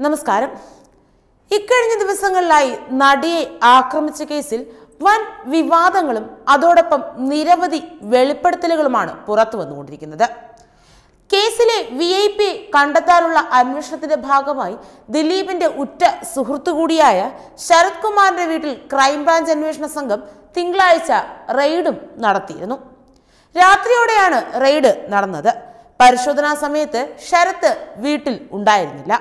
നമസ്കാരം ഇക്കഴിഞ്ഞ ദിവസങ്ങളിലായി നടിയെ ആക്രമിച്ച കേസിൽ വൻ വിവാദങ്ങളും അതോടൊപ്പം നിരവധി വെളിപ്പെടുത്തലുകളുമാണ് പുറത്തു വന്നുകൊണ്ടിരിക്കുന്നത് കേസിലെ വി ഐ പി കണ്ടെത്താനുള്ള അന്വേഷണത്തിന്റെ ഭാഗമായി ദിലീപിന്റെ ഉറ്റ സുഹൃത്തു കൂടിയായ ശരത് കുമാറിന്റെ വീട്ടിൽ ക്രൈംബ്രാഞ്ച് അന്വേഷണ സംഘം തിങ്കളാഴ്ച റെയ്ഡും നടത്തിയിരുന്നു രാത്രിയോടെയാണ് റെയ്ഡ് നടന്നത് പരിശോധനാ സമയത്ത് ശരത്ത് വീട്ടിൽ ഉണ്ടായിരുന്നില്ല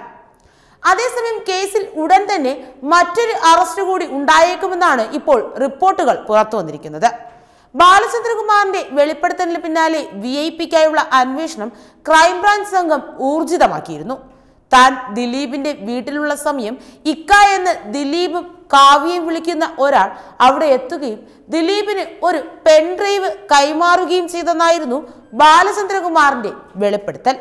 അതേസമയം കേസിൽ ഉടൻ തന്നെ മറ്റൊരു അറസ്റ്റ് കൂടി ഉണ്ടായേക്കുമെന്നാണ് ഇപ്പോൾ റിപ്പോർട്ടുകൾ പുറത്തു വന്നിരിക്കുന്നത് ബാലചന്ദ്രകുമാറിന്റെ വെളിപ്പെടുത്തലിന് പിന്നാലെ വി ഐ പിക്കായുള്ള അന്വേഷണം ക്രൈംബ്രാഞ്ച് സംഘം ഊർജിതമാക്കിയിരുന്നു താൻ ദിലീപിന്റെ വീട്ടിലുള്ള സമയം ഇക്ക എന്ന് ദിലീപും കാവ്യയും വിളിക്കുന്ന ഒരാൾ അവിടെ എത്തുകയും ദിലീപിന് ഒരു പെൻഡ്രൈവ് കൈമാറുകയും ചെയ്തെന്നായിരുന്നു ബാലചന്ദ്രകുമാറിന്റെ വെളിപ്പെടുത്തൽ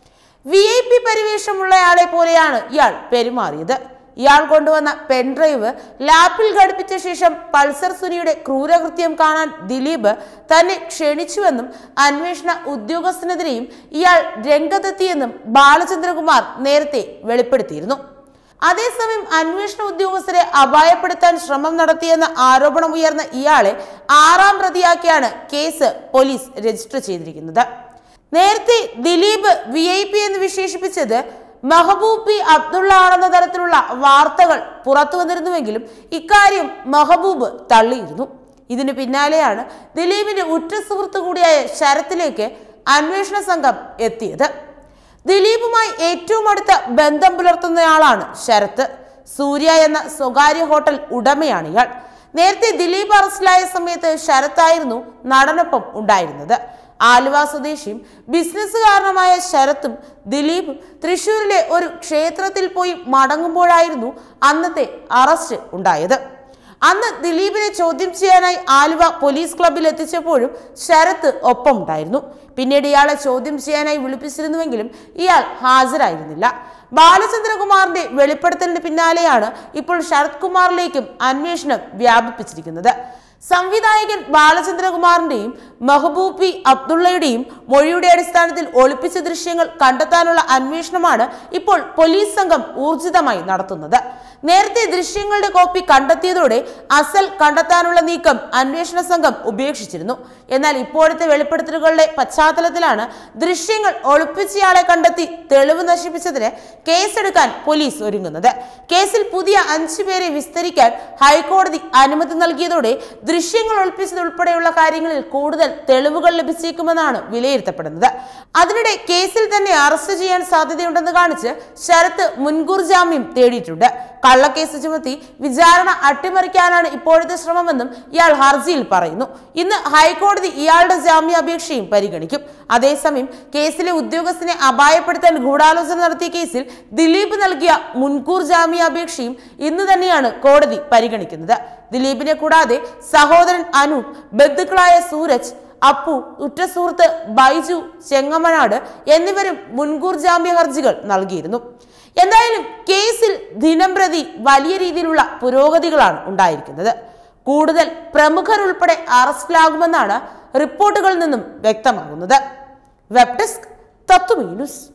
വി ഐ പി പരിവേഷമുള്ളയാളെ പോലെയാണ് ഇയാൾ പെരുമാറിയത് ഇയാൾ കൊണ്ടുവന്ന പെൻഡ്രൈവ് ലാപ്പിൽ ഘടിപ്പിച്ച ശേഷം പൾസർ സുനിയുടെ ക്രൂരകൃത്യം കാണാൻ ദിലീപ് തന്നെ ക്ഷണിച്ചുവെന്നും അന്വേഷണ ഉദ്യോഗസ്ഥനെതിരെയും ഇയാൾ രംഗത്തെത്തിയെന്നും ബാലചന്ദ്രകുമാർ നേരത്തെ വെളിപ്പെടുത്തിയിരുന്നു അതേസമയം അന്വേഷണ ഉദ്യോഗസ്ഥരെ അപായപ്പെടുത്താൻ ശ്രമം നടത്തിയെന്ന ആരോപണം ഉയർന്ന ഇയാളെ ആറാം പ്രതിയാക്കിയാണ് കേസ് പോലീസ് രജിസ്റ്റർ ചെയ്തിരിക്കുന്നത് നേരത്തെ ദിലീപ് വി ഐ പി എന്ന് വിശേഷിപ്പിച്ചത് മെഹബൂബ് പി അബ്ദുള്ള ആണെന്ന തരത്തിലുള്ള വാർത്തകൾ പുറത്തു വന്നിരുന്നുവെങ്കിലും ഇക്കാര്യം മെഹബൂബ് തള്ളിയിരുന്നു ഇതിനു പിന്നാലെയാണ് ദിലീപിന്റെ ഉറ്റ സുഹൃത്തു കൂടിയായ ശരത്തിലേക്ക് അന്വേഷണ സംഘം എത്തിയത് ദിലീപുമായി ഏറ്റവും അടുത്ത ബന്ധം പുലർത്തുന്നയാളാണ് ശരത്ത് സൂര്യ എന്ന സ്വകാര്യ ഹോട്ടൽ ഉടമയാണ് ഇയാൾ നേരത്തെ ദിലീപ് അറസ്റ്റിലായ സമയത്ത് ശരത്തായിരുന്നു നടനൊപ്പം ഉണ്ടായിരുന്നത് ആലുവ സ്വദേശിയും ബിസിനസ്സുകാരനുമായ ശരത്തും ദിലീപും തൃശൂരിലെ ഒരു ക്ഷേത്രത്തിൽ പോയി മടങ്ങുമ്പോഴായിരുന്നു അന്നത്തെ അറസ്റ്റ് ഉണ്ടായത് അന്ന് ദിലീപിനെ ചോദ്യം ചെയ്യാനായി ആലുവ പോലീസ് ക്ലബിൽ എത്തിച്ചപ്പോഴും ശരത്ത് ഒപ്പമുണ്ടായിരുന്നു പിന്നീട് ഇയാളെ ചോദ്യം ചെയ്യാനായി വിളിപ്പിച്ചിരുന്നുവെങ്കിലും ഇയാൾ ഹാജരായിരുന്നില്ല ബാലചന്ദ്രകുമാറിന്റെ വെളിപ്പെടുത്തലിന് പിന്നാലെയാണ് ഇപ്പോൾ ശരത് കുമാറിലേക്കും അന്വേഷണം വ്യാപിപ്പിച്ചിരിക്കുന്നത് സംവിധായകൻ ബാലചന്ദ്രകുമാറിന്റെയും മെഹബൂബ് പി അബ്ദുള്ളയുടെയും മൊഴിയുടെ അടിസ്ഥാനത്തിൽ ഒളിപ്പിച്ച ദൃശ്യങ്ങൾ കണ്ടെത്താനുള്ള അന്വേഷണമാണ് ഇപ്പോൾ പോലീസ് സംഘം ഊർജിതമായി നടത്തുന്നത് നേരത്തെ ദൃശ്യങ്ങളുടെ കോപ്പി കണ്ടെത്തിയതോടെ അസൽ കണ്ടെത്താനുള്ള നീക്കം അന്വേഷണ സംഘം ഉപേക്ഷിച്ചിരുന്നു എന്നാൽ ഇപ്പോഴത്തെ വെളിപ്പെടുത്തലുകളുടെ പശ്ചാത്തലത്തിലാണ് ദൃശ്യങ്ങൾ ഒളിപ്പിച്ചയാളെ കണ്ടെത്തി തെളിവ് നശിപ്പിച്ചതിന് കേസെടുക്കാൻ പോലീസ് ഒരുങ്ങുന്നത് കേസിൽ പുതിയ അഞ്ചു പേരെ വിസ്തരിക്കാൻ ഹൈക്കോടതി അനുമതി നൽകിയതോടെ ദൃശ്യങ്ങൾ ഒളിപ്പിച്ചതുൾപ്പെടെയുള്ള കാര്യങ്ങളിൽ കൂടുതൽ തെളിവുകൾ ലഭിച്ചേക്കുമെന്നാണ് വിലയിരുത്തപ്പെടുന്നത് അതിനിടെ കേസിൽ തന്നെ അറസ്റ്റ് ചെയ്യാൻ സാധ്യതയുണ്ടെന്ന് കാണിച്ച് ശരത്ത് മുൻകൂർ ജാമ്യം തേടിയിട്ടുണ്ട് കള്ളക്കേസ് ചുമത്തി വിചാരണ അട്ടിമറിക്കാനാണ് ഇപ്പോഴത്തെ ശ്രമമെന്നും ഇയാൾ ഹർജിയിൽ പറയുന്നു ഇന്ന് ഹൈക്കോടതി ഇയാളുടെ ജാമ്യാപേക്ഷയും പരിഗണിക്കും അതേസമയം കേസിലെ ഉദ്യോഗസ്ഥനെ അപായപ്പെടുത്താൻ ഗൂഢാലോചന നടത്തിയ കേസിൽ ദിലീപ് നൽകിയ മുൻകൂർ ജാമ്യാപേക്ഷയും ഇന്ന് തന്നെയാണ് കോടതി പരിഗണിക്കുന്നത് ദിലീപിനെ കൂടാതെ സഹോദരൻ അനൂപ് ബന്ധുക്കളായ സൂരജ് അപ്പു ഉറ്റ സുഹൃത്ത് ബൈജു ചെങ്ങമനാട് എന്നിവരും മുൻകൂർ ജാമ്യ ഹർജികൾ നൽകിയിരുന്നു എന്തായാലും കേസിൽ ദിനംപ്രതി വലിയ രീതിയിലുള്ള പുരോഗതികളാണ് ഉണ്ടായിരിക്കുന്നത് കൂടുതൽ പ്രമുഖർ ഉൾപ്പെടെ അറസ്റ്റിലാകുമെന്നാണ് റിപ്പോർട്ടുകളിൽ നിന്നും വ്യക്തമാകുന്നത് വെബ് ഡെസ്ക് തത്വമീ ന്യൂസ്